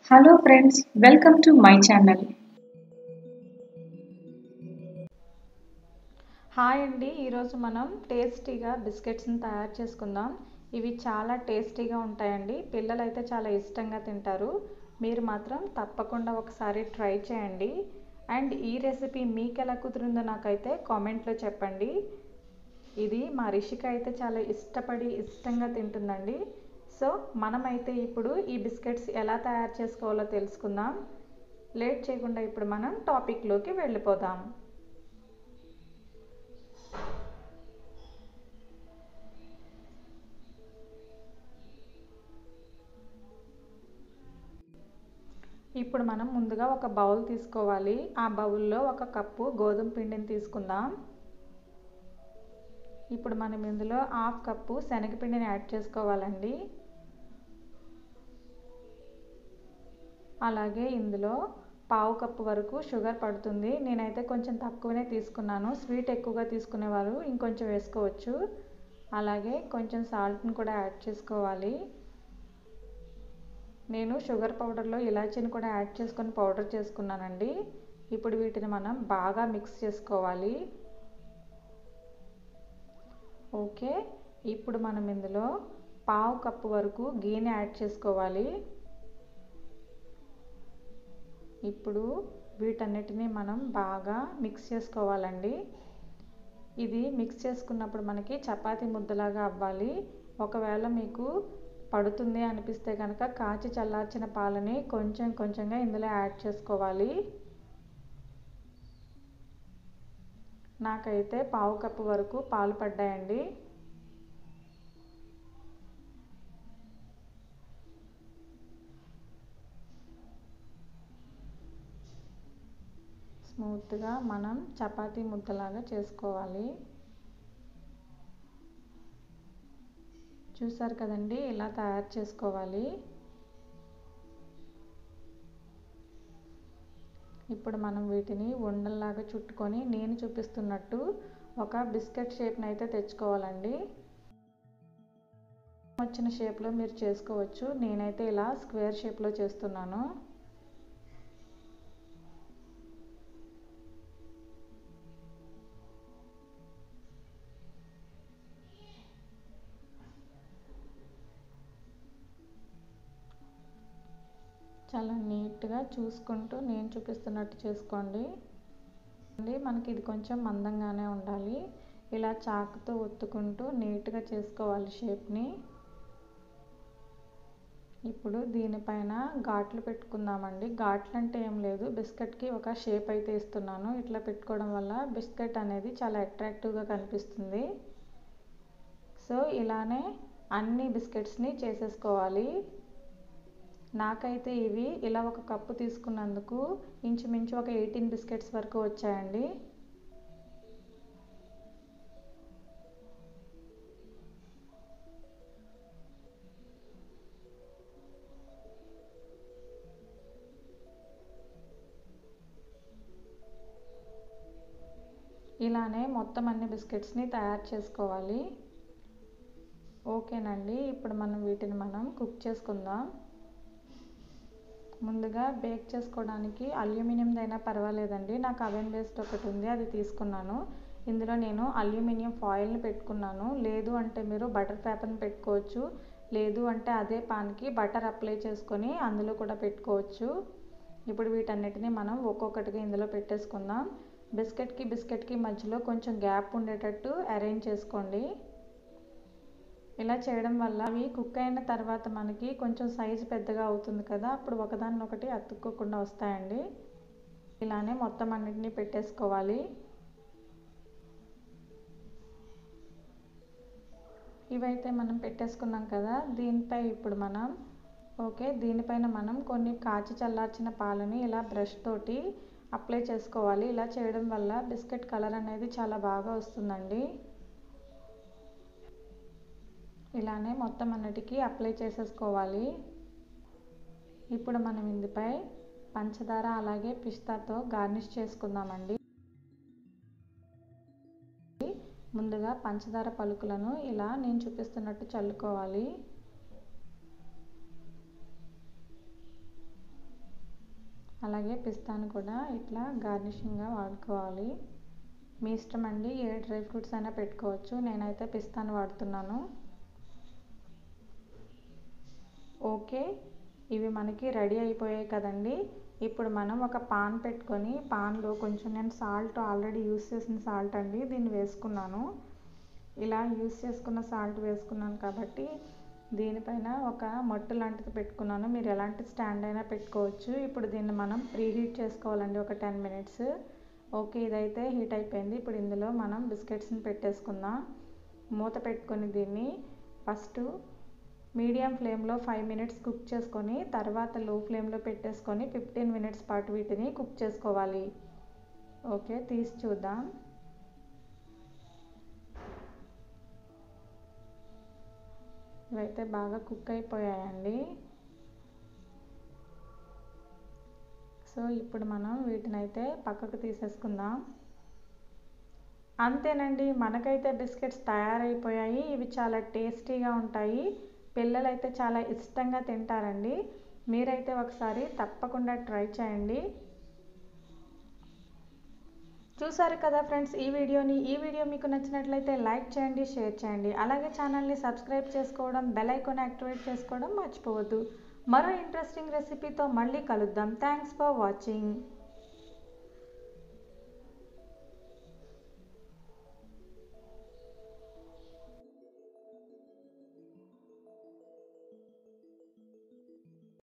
Hello friends, welcome to my channel. Hi అండి ఈరోజు మనం టేస్టీగా బిస్కెట్స్ని తయారు చేసుకుందాం ఇవి చాలా టేస్టీగా ఉంటాయండి పిల్లలు అయితే చాలా ఇష్టంగా తింటారు మీరు మాత్రం తప్పకుండా ఒకసారి ట్రై చేయండి అండ్ ఈ రెసిపీ మీకు ఎలా కుదిరిందో నాకైతే కామెంట్లో చెప్పండి ఇది మా రిషిక అయితే చాలా ఇష్టపడి ఇష్టంగా తింటుందండి సో మనమైతే ఇప్పుడు ఈ బిస్కెట్స్ ఎలా తయారు చేసుకోవాలో తెలుసుకుందాం లేట్ చేయకుండా ఇప్పుడు మనం టాపిక్లోకి వెళ్ళిపోదాం ఇప్పుడు మనం ముందుగా ఒక బౌల్ తీసుకోవాలి ఆ బౌల్లో ఒక కప్పు గోధుమ పిండిని తీసుకుందాం ఇప్పుడు మనం ఇందులో హాఫ్ కప్పు శనగపిండిని యాడ్ చేసుకోవాలండి అలాగే ఇందులో పావు కప్పు వరకు షుగర్ పడుతుంది నేనైతే కొంచెం తక్కువనే తీసుకున్నాను స్వీట్ ఎక్కువగా తీసుకునేవారు ఇంకొంచెం వేసుకోవచ్చు అలాగే కొంచెం సాల్ట్ని కూడా యాడ్ చేసుకోవాలి నేను షుగర్ పౌడర్లో ఇలాచీని కూడా యాడ్ చేసుకొని పౌడర్ చేసుకున్నానండి ఇప్పుడు వీటిని మనం బాగా మిక్స్ చేసుకోవాలి ఓకే ఇప్పుడు మనం ఇందులో పావు కప్పు వరకు గీని యాడ్ చేసుకోవాలి ఇప్పుడు వీటన్నిటిని మనం బాగా మిక్స్ చేసుకోవాలండి ఇది మిక్స్ చేసుకున్నప్పుడు మనకి చపాతీ ముద్దలాగా అవ్వాలి ఒకవేళ మీకు పడుతుంది అనిపిస్తే కనుక కాచి చల్లార్చిన పాలని కొంచెం కొంచెంగా ఇందులో యాడ్ చేసుకోవాలి నాకైతే పావు కప్పు వరకు పాలు పడ్డాయండి స్మూత్గా మనం చపాతీ ముద్దలాగా చేసుకోవాలి చూసారు కదండి ఇలా తయారు చేసుకోవాలి ఇప్పుడు మనం వీటిని ఉండల్లాగా చుట్టుకొని నేను చూపిస్తున్నట్టు ఒక బిస్కెట్ షేప్ని అయితే తెచ్చుకోవాలండి వచ్చిన షేప్లో మీరు చేసుకోవచ్చు నేనైతే ఇలా స్క్వేర్ షేప్లో చేస్తున్నాను చాలా నీట్గా చూసుకుంటూ నేను చూపిస్తున్నట్టు చేసుకోండి మనకి ఇది కొంచెం మందంగానే ఉండాలి ఇలా చాకుతో ఒత్తుకుంటూ నీట్గా చేసుకోవాలి షేప్ని ఇప్పుడు దీనిపైన ఘాట్లు పెట్టుకుందామండి ఘాట్లు అంటే ఏం లేదు బిస్కెట్కి ఒక షేప్ అయితే ఇస్తున్నాను ఇట్లా పెట్టుకోవడం వల్ల బిస్కెట్ అనేది చాలా అట్రాక్టివ్గా కనిపిస్తుంది సో ఇలానే అన్ని బిస్కెట్స్ని చేసేసుకోవాలి నాకైతే ఇవి ఇలా ఒక కప్పు తీసుకున్నందుకు ఇంచుమించు ఒక ఎయిటీన్ బిస్కెట్స్ వరకు వచ్చాయండి ఇలానే మొత్తం అన్ని బిస్కెట్స్ని తయారు చేసుకోవాలి ఓకేనండి ఇప్పుడు మనం వీటిని మనం కుక్ చేసుకుందాం ముందుగా బేక్ చేసుకోవడానికి అల్యూమినియంది అయినా పర్వాలేదండి నాకు అవెన్ బేస్డ్ ఒకటి ఉంది అది తీసుకున్నాను ఇందులో నేను అల్యూమినియం ఫాయిల్ని పెట్టుకున్నాను లేదు అంటే మీరు బటర్ పేపర్ని పెట్టుకోవచ్చు లేదు అంటే అదే పాన్కి బటర్ అప్లై చేసుకొని అందులో కూడా పెట్టుకోవచ్చు ఇప్పుడు వీటన్నిటిని మనం ఒక్కొక్కటిగా ఇందులో పెట్టేసుకుందాం బిస్కెట్కి బిస్కెట్కి మధ్యలో కొంచెం గ్యాప్ ఉండేటట్టు అరేంజ్ చేసుకోండి ఇలా చేయడం వల్ల అవి కుక్ అయిన తర్వాత మనకి కొంచెం సైజు పెద్దగా అవుతుంది కదా అప్పుడు ఒకదాన్నొకటి అతుక్కోకుండా వస్తాయండి ఇలానే మొత్తం అన్నిటినీ పెట్టేసుకోవాలి ఇవైతే మనం పెట్టేసుకున్నాం కదా దీనిపై ఇప్పుడు మనం ఓకే దీనిపైన మనం కొన్ని కాచి చల్లార్చిన పాలని ఇలా బ్రష్ తోటి అప్లై చేసుకోవాలి ఇలా చేయడం వల్ల బిస్కెట్ కలర్ అనేది చాలా బాగా వస్తుందండి ఇలానే మొత్తం అన్నిటికీ అప్లై చేసేసుకోవాలి ఇప్పుడు మనం ఇందుపై పంచదార అలాగే పిస్తాతో గార్నిష్ చేసుకుందామండి ముందుగా పంచదార పలుకులను ఇలా నేను చూపిస్తున్నట్టు చల్లుకోవాలి అలాగే పిస్తాను కూడా ఇట్లా గార్నిషింగ్గా వాడుకోవాలి మీ ఇష్టం అండి ఏ డ్రై ఫ్రూట్స్ అయినా పెట్టుకోవచ్చు నేనైతే పిస్తాను వాడుతున్నాను ఓకే ఇవి మనకి రెడీ అయిపోయాయి కదండి ఇప్పుడు మనం ఒక పాన్ పెట్టుకొని పాన్లో కొంచెం నేను సాల్ట్ ఆల్రెడీ యూస్ చేసిన సాల్ట్ అండి దీన్ని వేసుకున్నాను ఇలా యూస్ చేసుకున్న సాల్ట్ వేసుకున్నాను కాబట్టి దీనిపైన ఒక మట్టు లాంటిది పెట్టుకున్నాను మీరు ఎలాంటి స్టాండ్ అయినా పెట్టుకోవచ్చు ఇప్పుడు దీన్ని మనం ప్రీహీట్ చేసుకోవాలండి ఒక టెన్ మినిట్స్ ఓకే ఇదైతే హీట్ అయిపోయింది ఇప్పుడు ఇందులో మనం బిస్కెట్స్ని పెట్టేసుకుందాం మూత పెట్టుకొని దీన్ని ఫస్ట్ మీడియం ఫ్లేమ్లో ఫైవ్ మినిట్స్ కుక్ చేసుకొని తర్వాత లో ఫ్లేమ్లో పెట్టేసుకొని ఫిఫ్టీన్ మినిట్స్ పాటు వీటిని కుక్ చేసుకోవాలి ఓకే తీసి చూద్దాం ఇవైతే బాగా కుక్ అయిపోయాయండి సో ఇప్పుడు మనం వీటిని అయితే పక్కకు తీసేసుకుందాం అంతేనండి మనకైతే బిస్కెట్స్ తయారైపోయాయి ఇవి చాలా టేస్టీగా ఉంటాయి పిల్లలైతే చాలా ఇష్టంగా తింటారండి మీరైతే ఒకసారి తప్పకుండా ట్రై చేయండి చూసారు కదా ఫ్రెండ్స్ ఈ వీడియోని ఈ వీడియో మీకు నచ్చినట్లయితే లైక్ చేయండి షేర్ చేయండి అలాగే ఛానల్ని సబ్స్క్రైబ్ చేసుకోవడం బెల్ ఐకాన్ యాక్టివేట్ చేసుకోవడం మర్చిపోవద్దు మరో ఇంట్రెస్టింగ్ రెసిపీతో మళ్ళీ కలుద్దాం థ్యాంక్స్ ఫర్ వాచింగ్